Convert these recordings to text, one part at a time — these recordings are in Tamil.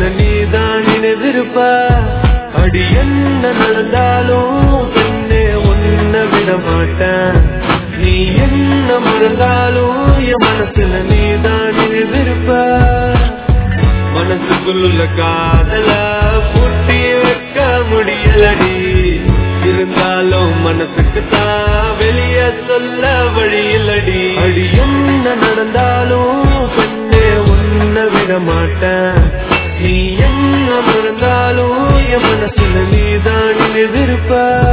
நீதான் நினைவிருப்ப அடி என்ன நடந்தாலும் பெண்ணே ஒன்ன விட மாட்டேன் நீ என்ன மறந்தாலும் என் மனசுல நீதான் நினைவிருப்ப மனசுக்குள்ள காதல பூட்டி வைக்க முடியலடி இருந்தாலும் மனசுக்கு தான் வெளிய சொல்ல வழி இல்லடி அடி என்ன நடந்தாலும் பெண்ணே உன்னை விட மாட்டேன் நீ என்ன மறந்தாலும் என் மனசுல நீதான் நினைவிருப்ப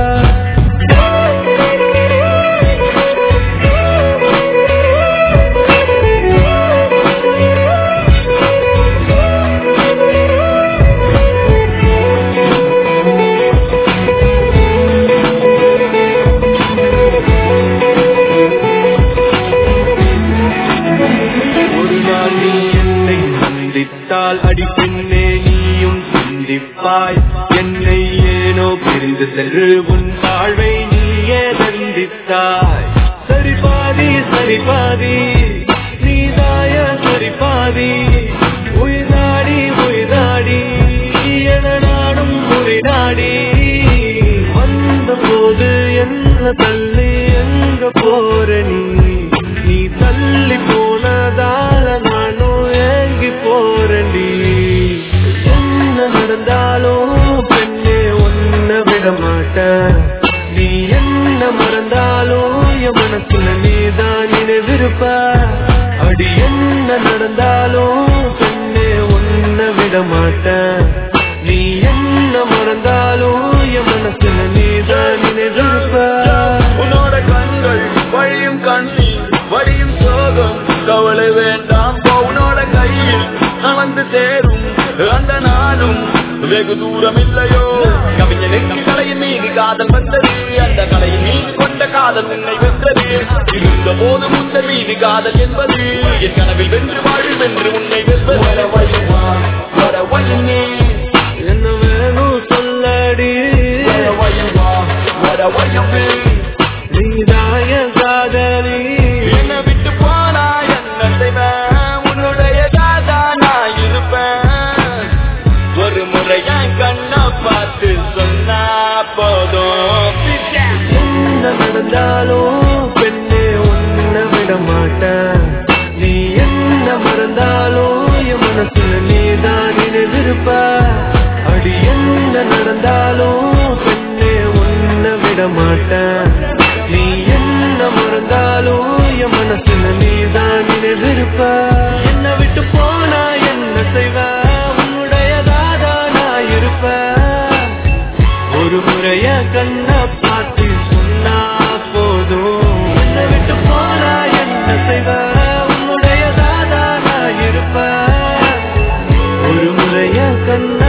ஒரு நாள் நீ என்னை சந்தித்தால் அடி பெண்ணே நீயும் சிந்திப்பாய் என்னை ஏனோ பிரிந்து சென்று உன் வாழ்வை நீயே தந்தித்தாய் சரி பாதி சரி பாதி நீதாய சரி பாதி உயிர்நாடி உயிர்நாடி என நாடும் உயிர்நாடி வந்த போது என்ன தள்ளி எங்க போற நீ நீ தள்ளி போனதால நானும் ஏங்கி போறேன்டி என்ன நடந்தாலும் பெண்ணே ஒன்ன விட மாட்டேன் நீ என்ன மறந்தாலும் என் மனசுல நீதான் நினைவிருப்ப அடி என்ன நடந்தாலும் பெண்ணே ஒன்ன விட மாட்டேன் நீ என்ன மறந்தாலும் என் மனசுல நீதான் நினைவிருப்ப உன்னோட கண்கள் வழியும் கண்ணீர் வடியும் சோகம் கவலை வேண்டாம் போ, உன்னோட கையில் நடந்து சேரும் அந்த நாளும் வெகு தூரம் இல்லையோ கவிஞனுக்கு கலையின் மீது காதல் வந்தது அந்த கலையின் மீது கொண்ட காதல் உன்னை வென்றது இருந்த போது முந்த மீது காதல் என்பது என் கனவில் வென்று வாழ் வென்று உன்னை வெல்வது வர வயமா வர வயமே என்ன வேணும் சொல்லடி வர வயமா வர வயமே நீதாய காதலி என்ன விட்டு போனா என்ன செய்வேன் உன்னுடைய தாதா நான் இருப்பேன் ஒரு முறை என் கண்ணை பார்த்து சொன்னா போதும் என்ன நடந்தாலும் பெண்ணே உன்னை விட மாட்டேன் நீ என்ன மறந்தாலும் என் மனசுல நீதான் நினைவிருப்ப அடி என்ன நடந்தாலும் பெண்ணே உன்னை விட மாட்டேன் நீ என்ன மறந்தாலும் என் மனசுல நீதான் நினைவிருப்ப என்ன விட்டு போனா என்ன செய்வ உன்னுடையதாதா நான் இருப்பேன் ஒரு முறைய கண்ண பார்த்து சொன்னா போதும் என்னை விட்டு போனா என்ன செய்வ உன்னுடைய தாதா நான் இருப்ப ஒரு முறைய கண்ண